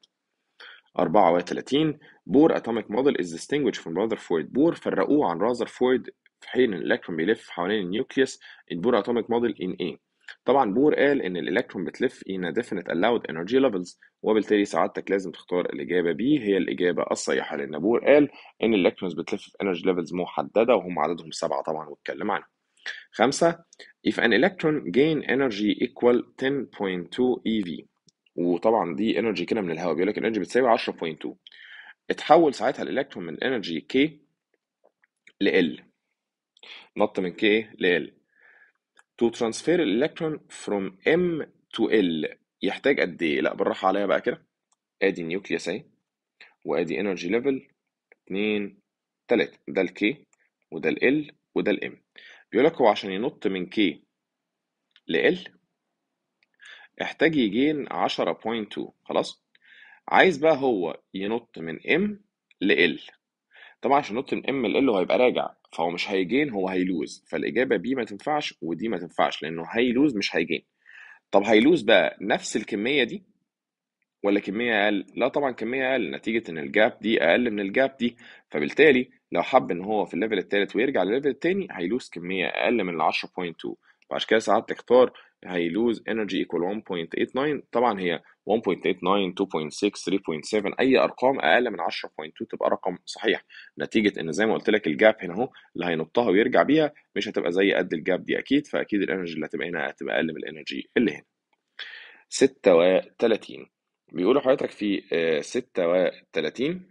34 بور atomic model is distinguished from Rutherford بور فرقوه عن Rutherford في حين الالكترون بيلف حوالين النيوكليوس البور atomic model in A طبعا بور قال ان الالكترون بتلف in a definite allowed energy levels وبالتالي سعادتك لازم تختار الاجابه B هي الاجابه الصحيحه لان بور قال ان الالكترونز بتلف في energy levels محدده وهم عددهم سبعه طبعا واتكلم عنها خمسة if an electron gain energy equal 10.2 eV وطبعا دي انرجي كده من الهواء بيقول لك الانرجي بتساوي 10.2 اتحول ساعتها الالكترون من انرجي K ل L نط من K ل L to transfer الالكترون from M to L يحتاج قد ايه؟ لا بالراحة عليا بقى كده ادي النيوكليوس اهي وادي انرجي ليفل 2 3 ده ال K وده ال L وده ال M بيقول لك هو عشان ينط من K ل L احتاج يجين 10.2 خلاص عايز بقى هو ينط من M ل L طبعا عشان ينط من M ل L هو هيبقى راجع فهو مش هيجين هو هيلوز فالإجابة B ما تنفعش ودي ما تنفعش لأنه هيلوز مش هيجين طب هيلوز بقى نفس الكمية دي ولا كمية أقل؟ لا طبعا كمية أقل نتيجة إن الجاب دي أقل من الجاب دي فبالتالي لو حب إن هو في الليفل التالت ويرجع للليفل التاني هيلوز كمية أقل من ال 10.2 فعشان كده ساعات تختار هيلوز انرجي ايكوال 1.89 طبعا هي 1.89 2.6 3.7 اي ارقام اقل من 10.2 تبقى رقم صحيح نتيجه ان زي ما قلت لك الجاب هنا اهو اللي هينطها ويرجع بيها مش هتبقى زي قد الجاب دي اكيد فاكيد الانرجي اللي هتبقى هنا هتبقى اقل من الانرجي اللي هنا 36 بيقولوا حضرتك في 36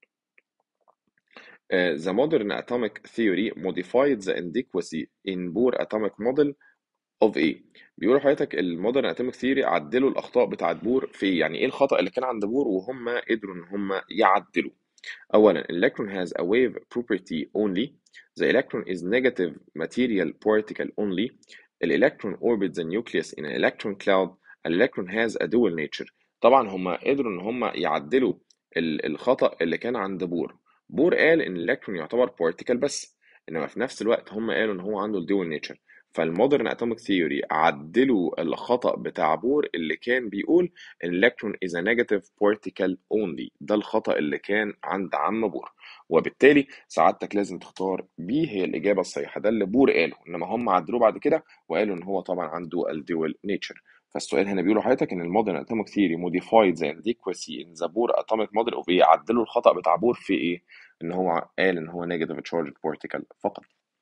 the modern atomic theory modified the inadequacy in Bohr atomic model of A بيقولوا حضرتك المودرن اتوميك ثيوري عدلوا الاخطاء بتاعت بور في يعني ايه الخطا اللي كان عند بور وهم قدروا ان هم يعدلوا اولا electron has a wave property only the electron is negative material particle only electron orbits the nucleus in an electron cloud electron has a dual nature طبعا هم قدروا ان هم يعدلوا الخطا اللي كان عند بور بور قال ان الالكترون يعتبر particle بس انما في نفس الوقت هم قالوا ان هو عنده الدول نيتشر فالمودرن اتوميك ثيوري عدلوا الخطأ بتاع بور اللي كان بيقول ان الالكترون is a negative particle only ده الخطأ اللي كان عند عم بور وبالتالي سعادتك لازم تختار بي هي الإجابة الصحيحة ده اللي بور قاله إنما هم عدلوه بعد كده وقالوا إن هو طبعا عنده الدول نيتشر فالسؤال هنا بيقولوا حضرتك ان المودرن اتوميك ثيوري موديفايد ذا inadequacy in the Bohr atomic model of ايه عدلوا الخطأ بتاع بور في ايه ان هو قال ان هو negative charged particle فقط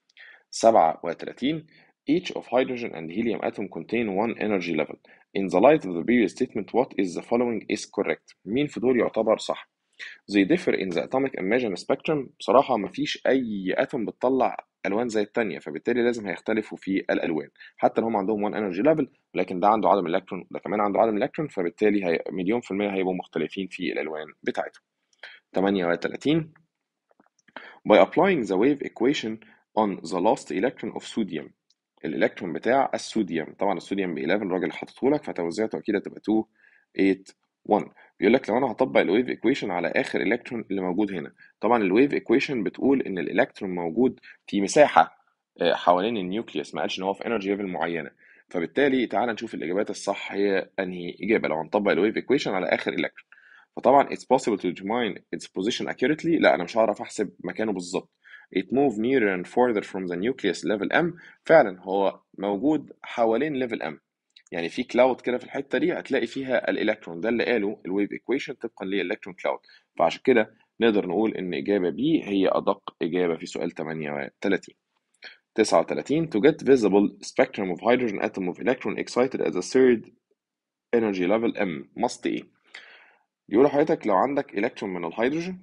37 Each of hydrogen and helium atom contain one energy level. In the light of the previous statement, what is the following is correct. مين في دول يعتبر صح؟ They differ in the atomic emission spectrum. بصراحة مفيش أي أتوم بتطلع ألوان زي التانية فبالتالي لازم هيختلفوا في الألوان حتى لو هم عندهم one energy level لكن ده عنده عدم الكترون وده كمان عنده عدم الكترون فبالتالي هي مليون في المية هيبقوا مختلفين في الألوان بتاعتهم. 38 By applying the wave equation on the last electron of sodium الالكترون بتاع الصوديوم طبعا الصوديوم ب 11 الراجل حاططه لك فتوزيعته اكيد هتبقى 2 8 1 بيقول لك لو انا هطبق الويف ايكويشن على اخر الكترون اللي موجود هنا طبعا الويف ايكويشن بتقول ان الالكترون موجود في مساحه حوالين النيوكليوس ما قالش ان هو في انرجي ليفل معينه فبالتالي تعال نشوف الاجابات الصح هي انهي اجابه لو هنطبق الويف ايكويشن على اخر الكترون فطبعا it's possible to determine its position accurately لا انا مش هعرف احسب مكانه بالظبط it move nearer and further from the nucleus level M فعلا هو موجود حوالين level M يعني في كلاود كده في الحته دي هتلاقي فيها الالكترون ده اللي قاله الويف ايكويشن طبقا للالكترون كلاود فعشان كده نقدر نقول ان اجابه بي هي ادق اجابه في سؤال 38 39 to get visible spectrum of hydrogen atom of electron excited at the third energy level M must ايه يقول حضرتك لو عندك الكترون من الهيدروجين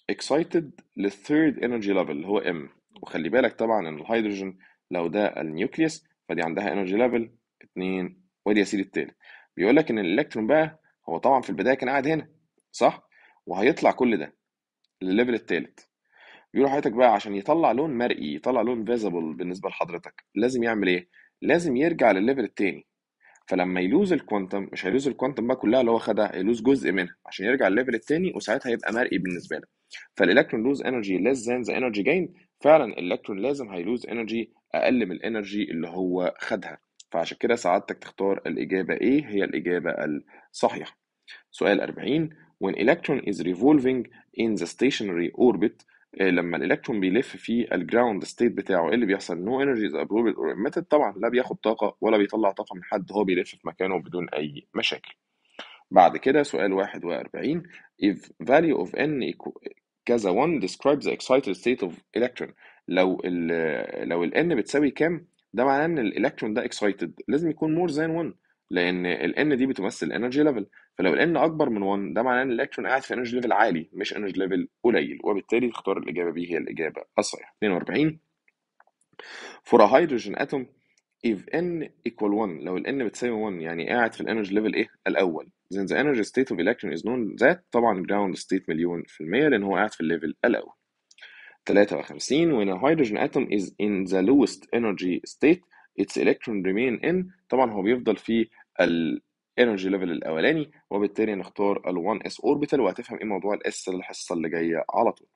excited للثيرد energy level اللي هو M وخلي بالك طبعا ان الهيدروجين لو ده النيوكليوس فدي عندها energy level 2 ودي يا سيدي التالت بيقول لك ان الالكترون بقى هو طبعا في البدايه كان قاعد هنا صح وهيطلع كل ده للليفل التالت بيقول لحضرتك بقى عشان يطلع لون مرئي يطلع لون فيزبل بالنسبه لحضرتك لازم يعمل ايه لازم يرجع للليفل التاني فلما يلوز الكوانتم مش هيلوز الكوانتم بقى كلها اللي هو خدها هيلوز جزء منها عشان يرجع للليفل التاني وساعتها يبقى مرئي بالنسبه لك فالالكترون لوز انرجي less than the energy gain فعلا الالكترون لازم هيلوز انرجي اقل من الانرجي اللي هو خدها فعشان كده سعادتك تختار الاجابه ايه هي الاجابه الصحيحه سؤال 40 when electron is revolving in the stationary orbit آه، لما الالكترون بيلف في الجراوند ستيت بتاعه ايه اللي بيحصل no energy is absorbed or emitted طبعا لا بياخد طاقه ولا بيطلع طاقه من حد هو بيلف في مكانه بدون اي مشاكل بعد كده سؤال 41 if value of n equal كذا 1 describe the excited state of electron لو ال لو ال n بتساوي كام ده معناه ان الالكترون ده excited لازم يكون more than 1 لان ال n دي بتمثل energy level فلو ال n اكبر من 1 ده معناه ان الالكترون قاعد في energy level عالي مش energy level قليل وبالتالي تختار الاجابه بي هي الاجابه الصحيحه 42 for a hydrogen atom if n equal 1 لو ال n بتساوي 1 يعني قاعد في الانرجي ليفل ايه الاول then the energy state of electron is known that طبعا ground state مليون في المية لان هو قاعد في الليفل الاول 53 when a hydrogen atom is in the lowest energy state its electron remain in طبعا هو بيفضل في ال energy level الاولاني وبالتالي نختار ال 1s orbital وهتفهم ايه موضوع الاس الحصه اللي جايه على طول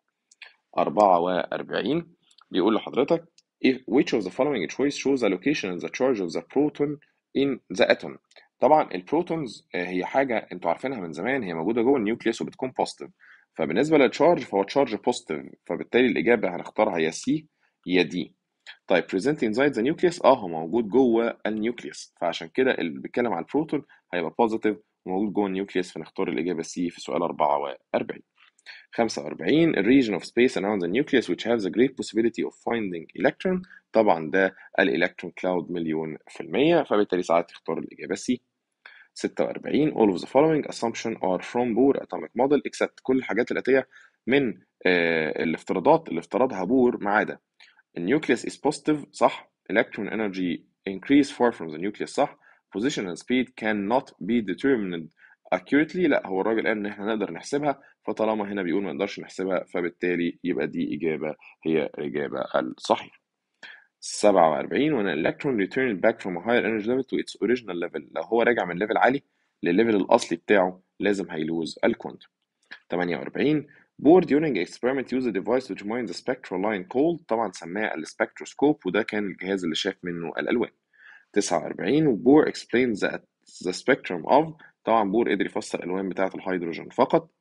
44 بيقول لحضرتك if which of the following choice shows the location and the charge of the proton in the atom طبعا البروتونز آه، هي حاجه انتوا عارفينها من زمان هي موجوده جوه النيوكليوس وبتكون بوزيتيف فبالنسبه للتشارج فهو تشارج بوزيتيف فبالتالي الاجابه هنختارها يا سي يا دي طيب present inside the nucleus اه هو موجود جوه النيوكليوس فعشان كده اللي بيتكلم على البروتون هيبقى بوزيتيف وموجود جوه النيوكليوس فنختار الاجابه سي في سؤال 44 45 a region of space around the nucleus which has a great possibility of finding electron طبعا ده الالكترون كلاود مليون في المية فبالتالي ساعات تختار الإجابة C 46 all of the following assumption are from Bohr atomic model except كل الحاجات الآتية من آه الافتراضات اللي افترضها بور ما عدا النيوكليوس is positive صح electron energy increase far from the nucleus صح position and speed cannot be determined accurately لا هو الراجل قال ان احنا نقدر نحسبها فطالما هنا بيقول ما نقدرش نحسبها فبالتالي يبقى دي اجابه هي الاجابه الصحيحه 47 when an electron returned back from a higher energy level to its original level لو هو راجع من ليفل عالي للليفل الاصلي بتاعه لازم هيلوز الكوانتم 48 Bohr during experiment used a device to determine the spectral line called طبعا سماه السبكتروسكوب وده كان الجهاز اللي شاف منه الألوان 49 Bohr explains the, the spectrum of طبعا بور قدر يفسر الألوان بتاعة الهيدروجين فقط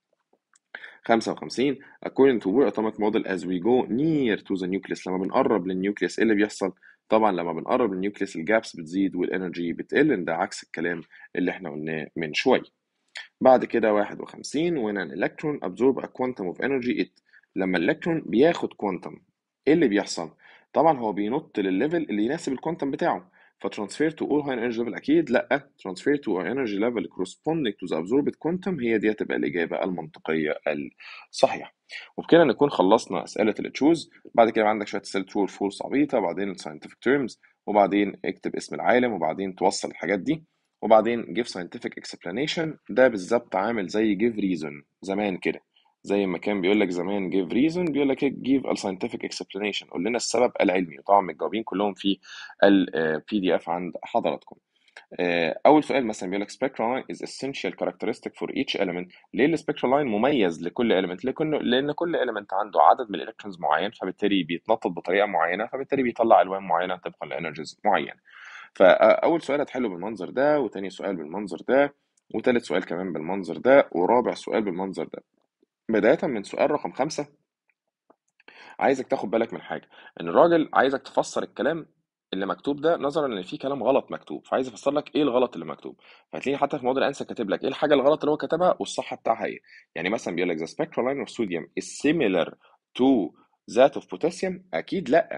55 according to Bohr atomic model as we go near to the nucleus لما بنقرب للنيوكليوس ايه اللي بيحصل؟ طبعا لما بنقرب للنيوكليوس الجابس بتزيد والانرجي بتقل ده عكس الكلام اللي احنا قلناه من شويه بعد كده 51 when an electron absorb a quantum of energy it لما الالكترون بياخد كوانتم ايه اللي بيحصل؟ طبعا هو بينط للليفل اللي يناسب الكوانتم بتاعه فترانسفير تو اول هاي انرجي ليفل اكيد لا ترانسفير تو انرجي ليفل كورسبوندينج تو ذا ابزوربد كوانتم هي دي هتبقى الاجابه المنطقيه الصحيحه وبكده نكون خلصنا اسئله التشوز بعد كده عندك شويه اسئله ترو فولس عبيطه وبعدين الساينتفك تيرمز وبعدين اكتب اسم العالم وبعدين توصل الحاجات دي وبعدين give scientific explanation ده بالظبط عامل زي give reason زمان كده زي ما كان بيقول لك زمان give reason بيقول لك give a scientific explanation قول لنا السبب العلمي وطبعا متجاوبين كلهم في ال PDF عند حضراتكم آه، اول سؤال مثلا بيقول لك spectral line is essential characteristic for each element ليه السبكترال لاين مميز لكل element لكن لان كل element عنده عدد من الالكترونز معين فبالتالي بيتنطط بطريقه معينه فبالتالي بيطلع الوان معينه طبقا لانرجيز معينه فاول سؤال هتحله بالمنظر ده وتاني سؤال بالمنظر ده وتالت سؤال كمان بالمنظر ده ورابع سؤال بالمنظر ده بداية من سؤال رقم خمسة عايزك تاخد بالك من حاجة إن الراجل عايزك تفسر الكلام اللي مكتوب ده نظرا ان في كلام غلط مكتوب فعايز افسر لك ايه الغلط اللي مكتوب فهتلاقيني حتى في موديل انسر كاتب لك ايه الحاجه الغلط اللي هو كتبها والصح بتاعها ايه يعني مثلا بيقول لك the spectral line of sodium is similar to that of potassium اكيد لا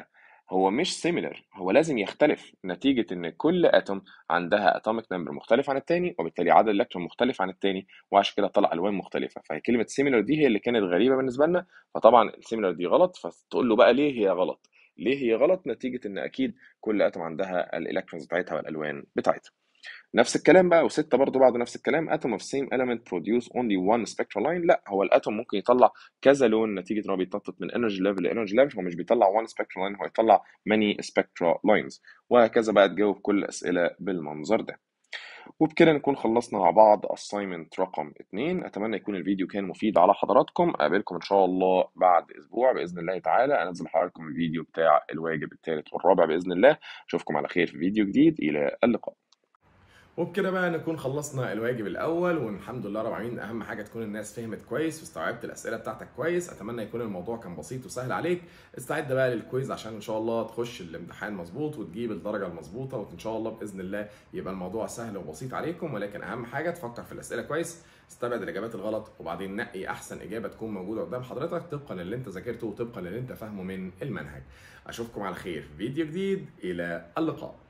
هو مش similar هو لازم يختلف نتيجة إن كل اتوم عندها atomic number مختلف عن التاني وبالتالي عدد الإلكترون مختلف عن التاني وعشان كده طلع ألوان مختلفة فهي كلمة similar دي هي اللي كانت غريبة بالنسبة لنا فطبعا السيميلر دي غلط فتقول له بقى ليه هي غلط ليه هي غلط نتيجة إن أكيد كل اتوم عندها الإلكترونز بتاعتها والألوان بتاعتها نفس الكلام بقى وستة برضو بعد نفس الكلام atom of same element produce only one spectral line لا هو الاتوم ممكن يطلع كذا لون نتيجة ان هو بيتنطط من energy level ل energy level هو مش بيطلع one spectral line هو يطلع many spectral lines وهكذا بقى تجاوب كل الأسئلة بالمنظر ده وبكده نكون خلصنا مع بعض assignment رقم 2 اتمنى يكون الفيديو كان مفيد على حضراتكم اقابلكم ان شاء الله بعد اسبوع باذن الله تعالى انزل لحضراتكم الفيديو بتاع الواجب الثالث والرابع باذن الله اشوفكم على خير في فيديو جديد الى اللقاء وبكده بقى نكون خلصنا الواجب الاول والحمد لله رب العالمين اهم حاجه تكون الناس فهمت كويس واستوعبت الاسئله بتاعتك كويس اتمنى يكون الموضوع كان بسيط وسهل عليك استعد بقى للكويز عشان ان شاء الله تخش الامتحان مظبوط وتجيب الدرجه المظبوطه وان شاء الله باذن الله يبقى الموضوع سهل وبسيط عليكم ولكن اهم حاجه تفكر في الاسئله كويس استبعد الاجابات الغلط وبعدين نقي احسن اجابه تكون موجوده قدام حضرتك طبقا للي انت ذاكرته وطبقا للي انت فاهمه من المنهج اشوفكم على خير في فيديو جديد الى اللقاء